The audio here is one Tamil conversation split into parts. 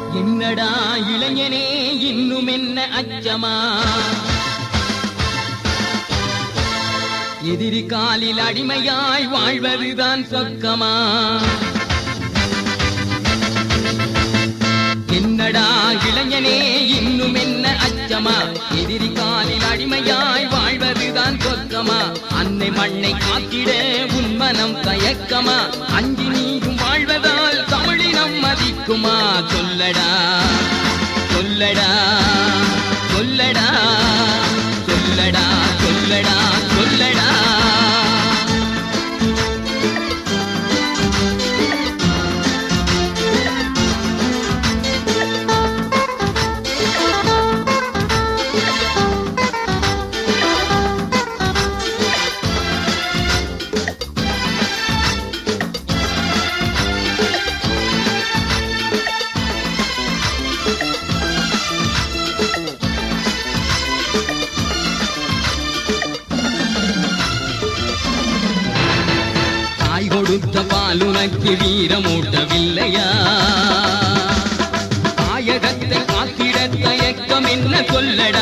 என்னடா இளைஞனே இன்னும் என்ன அச்சமா எதிரி காலில் அடிமையாய் வாழ்வதுதான் சொக்கமா என்னடா இளைஞனே இன்னும் என்ன அச்சமா எதிரி காலில் அடிமையாய் வாழ்வதுதான் சொக்கமா அன்னை மண்ணை காத்திட உன் மனம் தயக்கமா அஞ்சி நீயும் வாழ்வதால் தமிழினம் மதிக்குமா சொல்லடா சொல்லடா சொல்லடா சொல்லடா சொல்லடா சொல்லடா தாய் கொடுத்த பாலுனக்கு வீரமூட்டவில்லையா தாயகத்தை காத்திட தயக்கம் என்ன சொல்லடா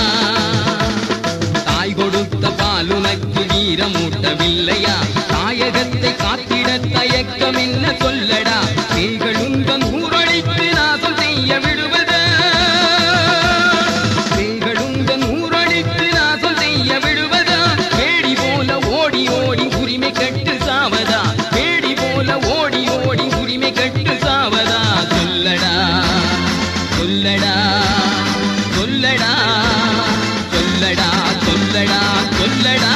தாய் கொடுத்த பாலுனக்கு வீரமூட்டவில்லையா தாயகத்தை காத்திட தயக்கம் என்ன சொல்லடா பேய்களுந்தன் ஊரழித்து நாசம் செய்ய விடுவதா பேய்களுந்தன் ஊரழித்து நாசம் செய்ய விடுவதா வேடி போல ஓடி ஓடி உரிமை கட்டு சாவதா வேடி போல ஓடி ஓடி உரிமை கட்டு சாவதா சொல்லடா சொல்லடா சொல்லடா சொல்லடா சொல்லடா சொல்லடா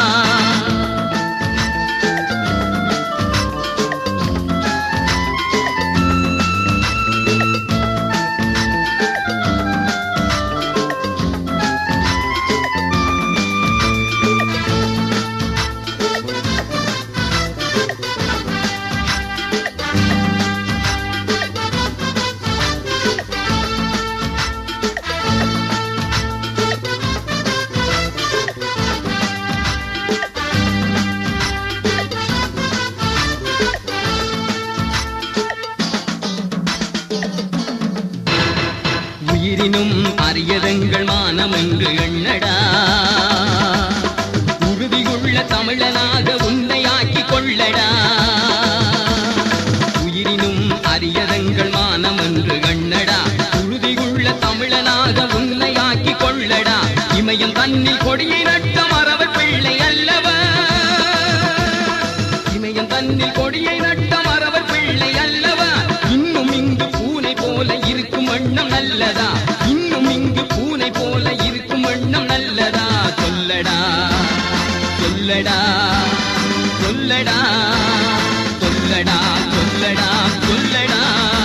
உயிரினும் அரியதங்கள் மானம் என்று எண்ணடா உறுதியுள்ள தமிழனாக உன்னை ஆக்கிக் கொள்ளடா உயிரினும் அரியதங்கள் மானம் என்று எண்ணடா உறுதியுள்ள தமிழனாக உன்னை ஆக்கிக் கொள்ளடா இமயம் தன்னில் கொடியை நட்ட மரவர் பிள்ளை அல்லவா இமயம் தன்னில் கொடியை நட்ட மரவர் பிள்ளை அல்லவா இன்னும் இங்கு பூனை போல இருக்கும் வண்ணம் நல்லதா இன்னும் இங்கு பூனை போல இருக்கும் வண்ணம் நல்லதா சொல்லடா சொல்லடா சொல்லடா சொல்லடா சொல்லடா சொல்லடா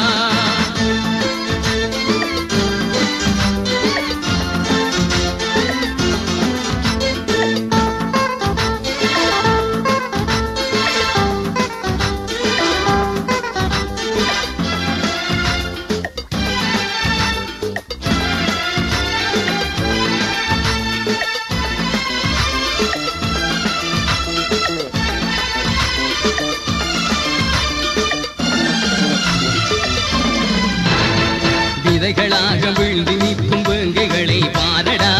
விதைகளாக வீழ்ந்து நிற்கும் வேங்கைகளை பாரடா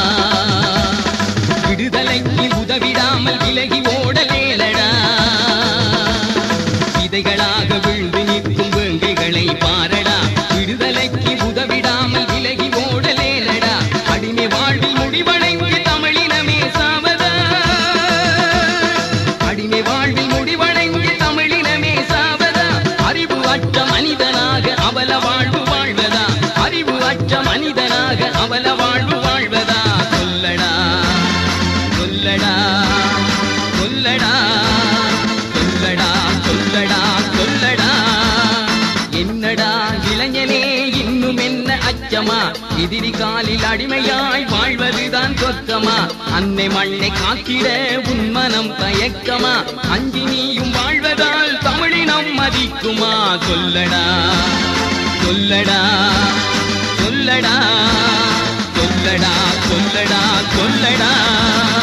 விடுதலைக்கு உதவிடாமல் விலகி ஓடலேலடா விதைகளாக வீழ்ந்து நிற்கும் வேங்கைகளை பாரடா விடுதலைக்கு உதவிடாமல் விலகி ஓடலேலடா அடிமை வாழ்வில் முடிவடைந்து தமிழினமே சாவதா அடிமை வாழ்வில் முடிவடைந்து தமிழினமே சாவதா அறிவு அற்ற மனிதனாக அவல வாழ்வு வாழ்வதா அறிவு அற்ற மனிதனாக அவல வாழ்வு வாழ்வதா சொல்லடா சொல்லடா சொல்லடா சொல்லடா சொல்லடா சொல்லடா என்னடா இளைஞனே இன்னும் என்ன அச்சமா எதிரி காலில் அடிமையாய் வாழ்வதுதான் சொத்தமா அன்னை மண்ணை காத்திட உன் மனம் தயக்கமா அஞ்சி நீயும் வாழ்வதால் தமிழினம் மதிக்குமா சொல்லடா சொல்லடா சொல்லடா சொல்லடா சொல்லடா சொல்லடா